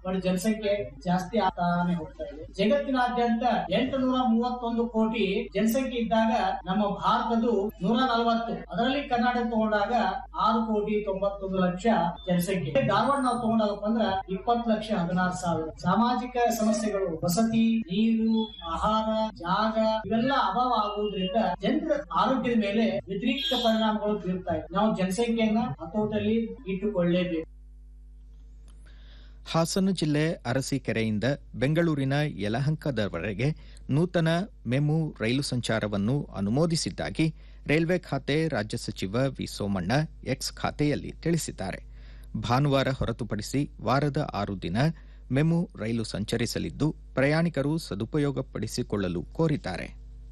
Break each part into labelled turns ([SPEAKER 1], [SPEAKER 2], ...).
[SPEAKER 1] but ಜನಸಂಖ್ಯೆ ಜಾಸ್ತಿ ಆಗ್ತಾನೆ ಹೋಗ್ತಾ ಇದೆ ಜಗತ್ತಿನಾದ್ಯಂತ ಎಂಟು ನೂರ ಮೂವತ್ತೊಂದು ಕೋಟಿ ಜನಸಂಖ್ಯೆ ಇದ್ದಾಗ ನಮ್ಮ ಭಾರತದ್ದು ನೂರ ನಲವತ್ತು ಅದರಲ್ಲಿ ಕರ್ನಾಟಕ ತಗೊಂಡಾಗ ಆರು ಕೋಟಿ ತೊಂಬತ್ತೊಂದು ಲಕ್ಷ ಜನಸಂಖ್ಯೆ ಧಾರವಾಡ ನಾವು ತಗೊಂಡಾಗಪ್ಪ ಅಂದ್ರ ಇಪ್ಪತ್ತು ಲಕ್ಷ ಹದಿನಾರು ಸಾವಿರ ಸಾಮಾಜಿಕ ಸಮಸ್ಯೆಗಳು ವಸತಿ ನೀರು ಆಹಾರ ಜಾಗ ಇವೆಲ್ಲ ಅಭಾವ ಆಗುವುದರಿಂದ ಜನರ ಆರೋಗ್ಯದ ಮೇಲೆ ವ್ಯತಿರಿಕ್ತ ಪರಿಣಾಮಗಳು ಬೀರ್ತಾ ಇದೆ ನಾವು ಜನಸಂಖ್ಯೆಯನ್ನ ಹತೋಟಲ್ಲಿ ಇಟ್ಟುಕೊಳ್ಳಲೇಬೇಕು
[SPEAKER 2] ಹಾಸನ ಜಿಲ್ಲೆ ಅರಸೀಕೆರೆಯಿಂದ ಬೆಂಗಳೂರಿನ ಯಲಹಂಕದವರೆಗೆ ನೂತನ ಮೆಮು ರೈಲು ಸಂಚಾರವನ್ನು ಅನುಮೋದಿಸಿದ್ದಾಗಿ ರೈಲ್ವೆ ಖಾತೆ ರಾಜ್ಯ ಸಚಿವ ವಿ ಸೋಮಣ್ಣ ಎಕ್ಸ್ ಖಾತೆಯಲ್ಲಿ ತಿಳಿಸಿದ್ದಾರೆ ಭಾನುವಾರ ಹೊರತುಪಡಿಸಿ ವಾರದ ಆರು ದಿನ ಮೆಮು ರೈಲು ಸಂಚರಿಸಲಿದ್ದು ಪ್ರಯಾಣಿಕರು ಸದುಪಯೋಗಪಡಿಸಿಕೊಳ್ಳಲು ಕೋರಿದ್ದಾರೆ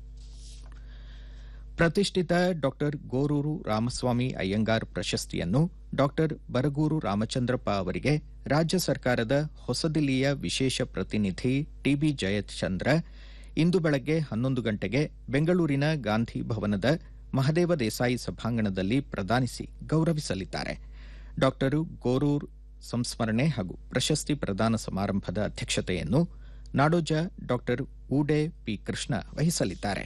[SPEAKER 2] ಪ್ರತಿಷ್ಠಿತ ಡಾಕ್ಟರ್ ಗೋರೂರು ರಾಮಸ್ವಾಮಿ ಅಯ್ಯಂಗಾರ್ ಪ್ರಶಸ್ತಿಯನ್ನು ಡಾಕ್ಟರ್ ಬರಗೂರು ರಾಮಚಂದ್ರಪ್ಪ ಅವರಿಗೆ ರಾಜ್ಯ ಸರ್ಕಾರದ ಹೊಸದಿಲ್ಲಿಯ ವಿಶೇಷ ಪ್ರತಿನಿಧಿ ಟಿಬಿ ಜಯಚಂದ್ರ ಇಂದು ಬೆಳಗ್ಗೆ ಹನ್ನೊಂದು ಗಂಟೆಗೆ ಬೆಂಗಳೂರಿನ ಗಾಂಧಿ ಭವನದ ಮಹದೇವ ದೇಸಾಯಿ ಸಭಾಂಗಣದಲ್ಲಿ ಪ್ರದಾನಿಸಿ ಗೌರವಿಸಲಿದ್ದಾರೆ ಡಾಕ್ಟರ್ ಗೋರೂರ್ ಸಂಸ್ಮರಣೆ ಹಾಗೂ ಪ್ರಶಸ್ತಿ ಪ್ರದಾನ ಸಮಾರಂಭದ ಅಧ್ಯಕ್ಷತೆಯನ್ನು ನಾಡೋಜ ಡಾಕ್ಟರ್ ಊಡೆ ಪಿ ಕೃಷ್ಣ ವಹಿಸಲಿದ್ದಾರೆ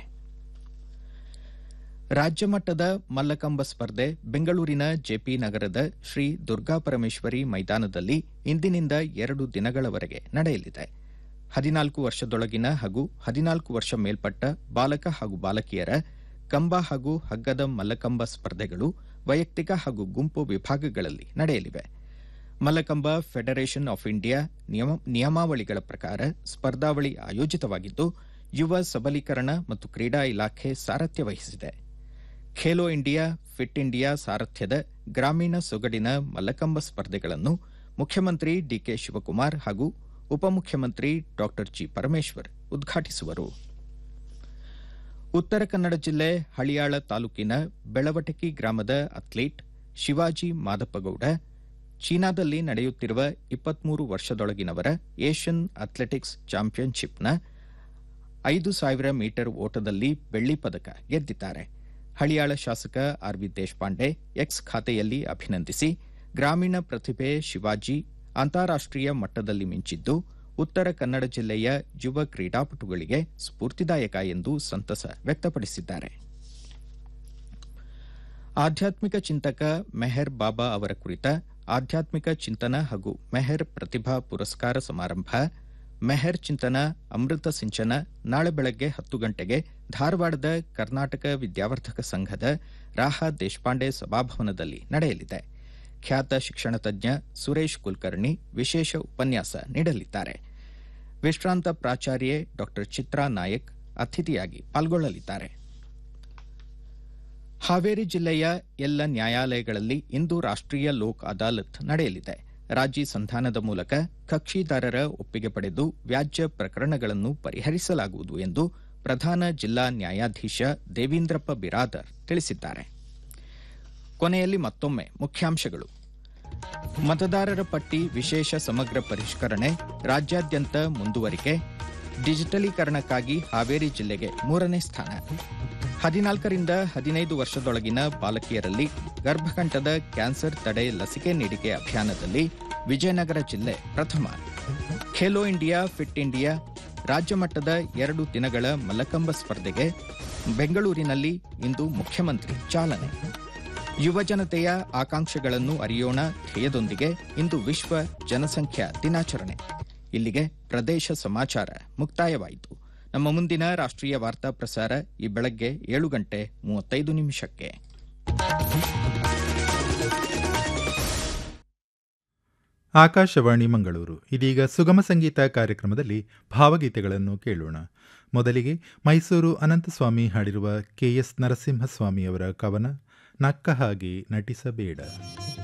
[SPEAKER 2] ರಾಜ್ಯ ಮಟ್ಟದ ಮಲ್ಲಕಂಬ ಸ್ಪರ್ಧೆ ಬೆಂಗಳೂರಿನ ಜೆಪಿ ನಗರದ ಶ್ರೀ ದುರ್ಗಾಪರಮೇಶ್ವರಿ ಮೈದಾನದಲ್ಲಿ ಇಂದಿನಿಂದ ಎರಡು ದಿನಗಳವರೆಗೆ ನಡೆಯಲಿದೆ ಹದಿನಾಲ್ಕು ವರ್ಷದೊಳಗಿನ ಹಾಗೂ ಹದಿನಾಲ್ಕು ವರ್ಷ ಮೇಲ್ಪಟ್ಟ ಬಾಲಕ ಹಾಗೂ ಬಾಲಕಿಯರ ಕಂಬ ಹಾಗೂ ಹಗ್ಗದ ಮಲ್ಲಕಂಬ ಸ್ಪರ್ಧೆಗಳು ವೈಯಕ್ತಿಕ ಹಾಗೂ ಗುಂಪು ವಿಭಾಗಗಳಲ್ಲಿ ನಡೆಯಲಿವೆ ಮಲ್ಲಕಂಬ ಫೆಡರೇಷನ್ ಆಫ್ ಇಂಡಿಯಾ ನಿಯಮಾವಳಿಗಳ ಪ್ರಕಾರ ಸ್ಪರ್ಧಾವಳಿ ಆಯೋಜಿತವಾಗಿದ್ದು ಯುವ ಸಬಲೀಕರಣ ಮತ್ತು ಕ್ರೀಡಾ ಇಲಾಖೆ ಸಾರಥ್ಯ ವಹಿಸಿದೆ ಖೇಲೋ ಇಂಡಿಯಾ ಫಿಟ್ ಇಂಡಿಯಾ ಸಾರಥ್ಯದ ಗ್ರಾಮೀಣ ಸೊಗಡಿನ ಮಲ್ಲಕಂಬ ಸ್ಪರ್ಧೆಗಳನ್ನು ಮುಖ್ಯಮಂತ್ರಿ ಡಿಕೆ ಶಿವಕುಮಾರ್ ಹಾಗೂ ಉಪಮುಖ್ಯಮಂತ್ರಿ ಡಾ ಜಿ ಪರಮೇಶ್ವರ್ ಉದ್ಘಾಟಿಸುವರು ಉತ್ತರ ಕನ್ನಡ ಜಿಲ್ಲೆ ಹಳಿಯಾಳ ತಾಲೂಕಿನ ಬೆಳವಟಕಿ ಗ್ರಾಮದ ಅಥ್ಲೀಟ್ ಶಿವಾಜಿ ಮಾದಪ್ಪಗೌಡ ಚೀನಾದಲ್ಲಿ ನಡೆಯುತ್ತಿರುವ ಇಪ್ಪತ್ಮೂರು ವರ್ಷದೊಳಗಿನವರ ಏಷ್ಯನ್ ಅಥ್ಲೆಟಿಕ್ಸ್ ಚಾಂಪಿಯನ್ಶಿಪ್ನ ಐದು ಸಾವಿರ ಮೀಟರ್ ಓಟದಲ್ಲಿ ಬೆಳ್ಳಿ ಪದಕ ಗೆದ್ದಿದ್ದಾರೆ ಹಳಿಯಾಳ ಶಾಸಕ ಆರ್ವಿ ದೇಶಪಾಂಡೆ ಎಕ್ಸ್ ಖಾತೆಯಲ್ಲಿ ಅಭಿನಂದಿಸಿ ಗ್ರಾಮೀಣ ಪ್ರತಿಭೆ ಶಿವಾಜಿ ಅಂತಾರಾಷ್ಟೀಯ ಮಟ್ಟದಲ್ಲಿ ಮಿಂಚಿದ್ದು ಉತ್ತರ ಕನ್ನಡ ಜಿಲ್ಲೆಯ ಯುವ ಕ್ರೀಡಾಪಟುಗಳಿಗೆ ಸ್ಫೂರ್ತಿದಾಯಕ ಎಂದು ಸಂತಸ ವ್ಯಕ್ತಪಡಿಸಿದ್ದಾರೆ ಆಧ್ಯಾತ್ಮಿಕ ಚಿಂತಕ ಮೆಹರ್ ಬಾಬಾ ಅವರ ಕುರಿತ ಆಧ್ಯಾತ್ಮಿಕ ಚಿಂತನ ಹಾಗೂ ಮೆಹರ್ ಪ್ರತಿಭಾ ಪುರಸ್ಕಾರ ಸಮಾರಂಭ ಮೆಹರ್ ಚಿಂತನ ಅಮೃತ ಸಿಂಚನ ನಾಳೆ ಬೆಳಗ್ಗೆ ಹತ್ತು ಗಂಟೆಗೆ ಧಾರವಾಡದ ಕರ್ನಾಟಕ ವಿದ್ಯಾವರ್ಧಕ ಸಂಘದ ರಾಹ ದೇಶಪಾಂಡೆ ಸಭಾಭವನದಲ್ಲಿ ನಡೆಯಲಿದೆ ಖ್ಯಾತ ಶಿಕ್ಷಣ ತಜ್ಞ ಸುರೇಶ್ ಕುಲಕರ್ಣಿ ವಿಶೇಷ ಉಪನ್ಯಾಸ ನೀಡಲಿದ್ದಾರೆ ವಿಶ್ರಾಂತ ಪ್ರಾಚಾರ್ಯೆ ಡಾ ಚಿತ್ರಾ ನಾಯಕ್ ಅತಿಥಿಯಾಗಿ ಪಾಲ್ಗೊಳ್ಳಲಿದ್ದಾರೆ ಹಾವೇರಿ ಜಿಲ್ಲೆಯ ಎಲ್ಲ ನ್ಯಾಯಾಲಯಗಳಲ್ಲಿ ಇಂದು ರಾಷ್ಟೀಯ ಲೋಕ್ ಅದಾಲತ್ ನಡೆಯಲಿದೆ ರಾಜಿ ಸಂಧಾನದ ಮೂಲಕ ಕಕ್ಷಿದಾರರ ಒಪ್ಪಿಗೆ ಪಡೆದು ವ್ಯಾಜ್ಯ ಪ್ರಕರಣಗಳನ್ನು ಪರಿಹರಿಸಲಾಗುವುದು ಎಂದು ಪ್ರಧಾನ ಜಿಲ್ಲಾ ನ್ಯಾಯಾಧೀಶ ದೇವೀಂದ್ರಪ್ಪ ಬಿರಾದರ್ ತಿಳಿಸಿದ್ದಾರೆ ಕೊನೆಯಲ್ಲಿ ಮತ್ತೊಮ್ಮೆ ಮುಖ್ಯಾಂಶಗಳು ಮತದಾರರ ಪಟ್ಟಿ ವಿಶೇಷ ಸಮಗ್ರ ಪರಿಷ್ಕರಣೆ ರಾಜ್ಯಾದ್ಯಂತ ಮುಂದುವರಿಕೆ ಡಿಜಿಟಲೀಕರಣಕ್ಕಾಗಿ ಹಾವೇರಿ ಜಿಲ್ಲೆಗೆ ಮೂರನೇ ಸ್ಥಾನ ಹದಿನಾಲ್ಕರಿಂದ ಹದಿನೈದು ವರ್ಷದೊಳಗಿನ ಬಾಲಕಿಯರಲ್ಲಿ ಗರ್ಭಕಂಠದ ಕ್ಯಾನ್ಸರ್ ತಡೆ ಲಸಿಕೆ ನೀಡಿಕೆ ಅಭಿಯಾನದಲ್ಲಿ ವಿಜಯನಗರ ಜಿಲ್ಲೆ ಪ್ರಥಮ ಖೇಲೋ ಇಂಡಿಯಾ ಫಿಟ್ ಇಂಡಿಯಾ ರಾಜ್ಯ ಮಟ್ಟದ ಎರಡು ದಿನಗಳ ಮಲ್ಲಕಂಬ ಸ್ಪರ್ಧೆಗೆ ಬೆಂಗಳೂರಿನಲ್ಲಿ ಇಂದು ಮುಖ್ಯಮಂತ್ರಿ ಚಾಲನೆ ಯುವ ಜನತೆಯ ಆಕಾಂಕ್ಷೆಗಳನ್ನು ಅರಿಯೋಣ ಧ್ಯೇಯದೊಂದಿಗೆ ಇಂದು ವಿಶ್ವ ಜನಸಂಖ್ಯಾ ದಿನಾಚರಣೆ ಇಲ್ಲಿಗೆ ಪ್ರದೇಶ ಸಮಾಚಾರ ಮುಕ್ತಾಯವಾಯಿತು ನಮ್ಮ ಮುಂದಿನ ರಾಷ್ಟ್ರೀಯ ವಾರ್ತಾ ಪ್ರಸಾರ ಈ ಬೆಳಗ್ಗೆ ಏಳು ಗಂಟೆ ಮೂವತ್ತೈದು ನಿಮಿಷಕ್ಕೆ
[SPEAKER 3] ಆಕಾಶವಾಣಿ ಮಂಗಳೂರು ಇದೀಗ ಸುಗಮ ಸಂಗೀತ ಕಾರ್ಯಕ್ರಮದಲ್ಲಿ ಭಾವಗೀತೆಗಳನ್ನು ಕೇಳೋಣ ಮೊದಲಿಗೆ ಮೈಸೂರು ಅನಂತಸ್ವಾಮಿ ಹಾಡಿರುವ ಕೆ ಎಸ್ ನರಸಿಂಹಸ್ವಾಮಿಯವರ ಕವನ ನಕ್ಕ ಹಾಗೆ ನಟಿಸಬೇಡ